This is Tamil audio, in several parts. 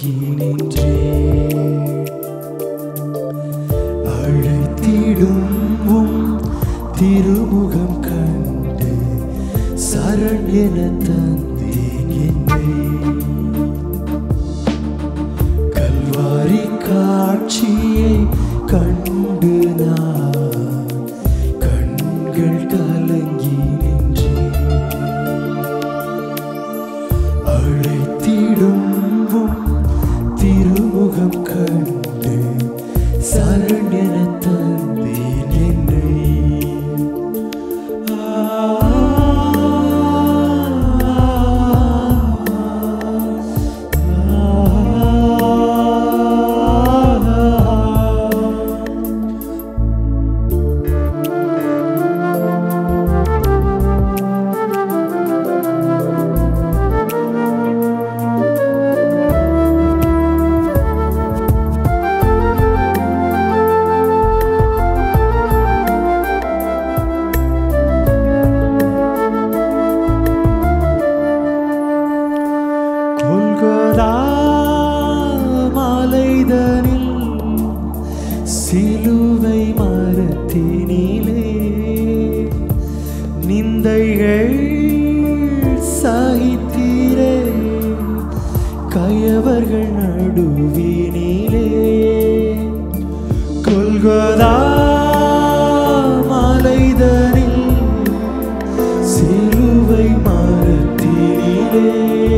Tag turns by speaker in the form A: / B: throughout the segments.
A: கலங்கி நின்றே அழைத்திடும் உம் திருமுகம் கண்டு சரண் என தந்தேன் என்னை கல்வாரி காட்சியை கண்டு நான் கண்கள் கலங்கி நின்றேன் அழைத்திடும் உம் திருமுகம் கண்டு சரணென தந்தேன் என்னை கொல்கதா மாலைதனில் சிலுவை மரத்தினிலே நிந்தைகள் சகித்தீரே கயவர்கள் நடுவினிலே கொல்கதா மாலைதனில் சிலுவை மரத்திலே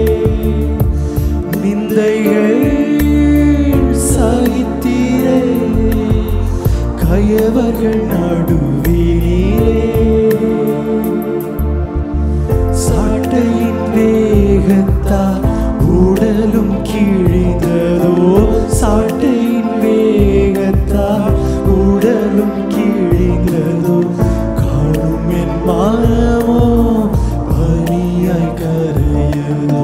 A: நிந்தைகள் சகித்தீரே கயவர்கள் நடுவிலே சாட்டையின் வேகத்தால் உடலும் கிழிந்ததோ சாட்டையின் வேகத்தால் உடலும் கிழிந்ததோ காணும் என் மானமோ பனியாய் கரையதோ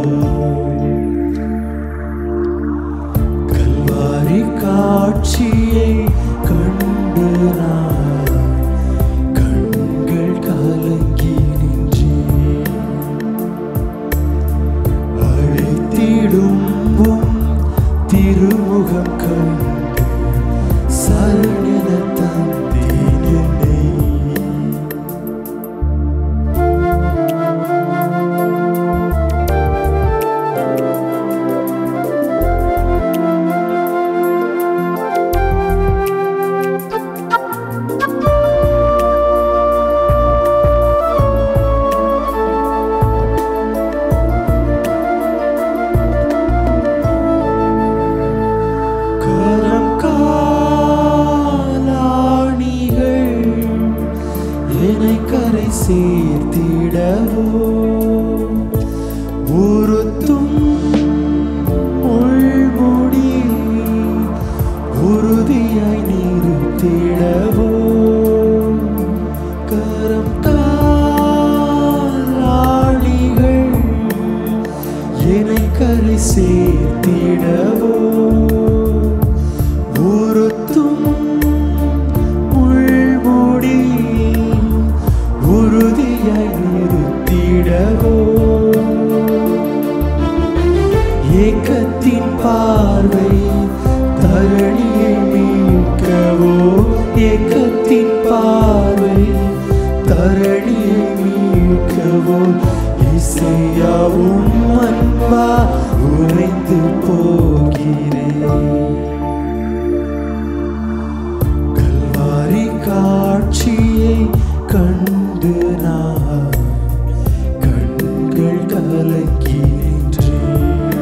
A: கல்வாரி காட்சியை கண்டு நான் கண்கள் கலங்கி நின்றேன் அழைத்திடும் உம் திருமுகம் கண்டு சரணென தந்தேன் என்னை கரம் காலாணிகள் என்னை கரை சேர்த்திடவோ உறுத்தும் உள்முடி உறுதியாய் நிறுத்திடவோ கரம் காலாணிகள் என்னை கரை சேர்த்திடவோ உறுத்தும் உள்முடி உறுதியாய் நிறுத்திடவோ ஏக்கத்தின் பார்வை தரணியை மீட்கவோ ஏக்கத்தின் பார்வை தரணியை மீட்கவோ இசையாவும் அன்பா உறைந்து போகிறேன் கல்வாரி காட்சியை கண்டு நான் கண்கள் கலங்கி நின்றேன்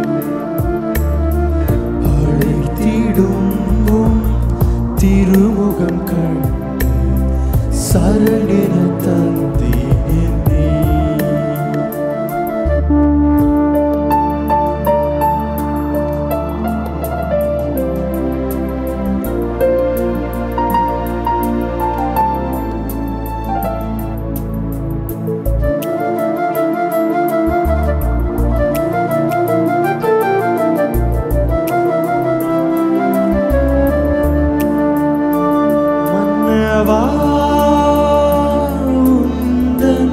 A: அழைத்திடும் உம் திருமுகம் கண்டு சரணென தந்தேன் என்னை மன்னவா உந்தன்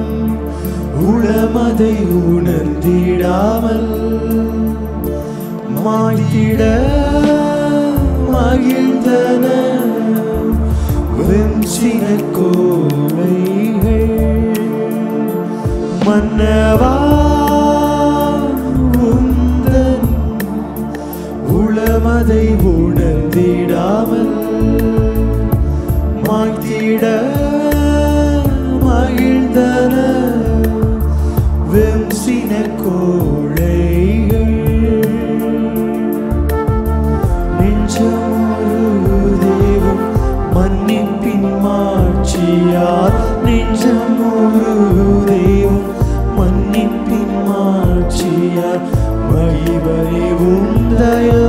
A: உளமதை உணர்ந்திடாமல் கோவைகள் மன்னவா உந்தன் உளமதை உணர்ந்திடாமல் மாய்த்திட மகிழ்ந்தன வெம்சின கோழைகள் நெஞ்சமொரு தெய்வம் மன்னிப்பின் மாட்சியார் நெஞ்சமொரு தெய்வம் மன்னிப்பின் மாட்சியார் மகிபரி உந்தய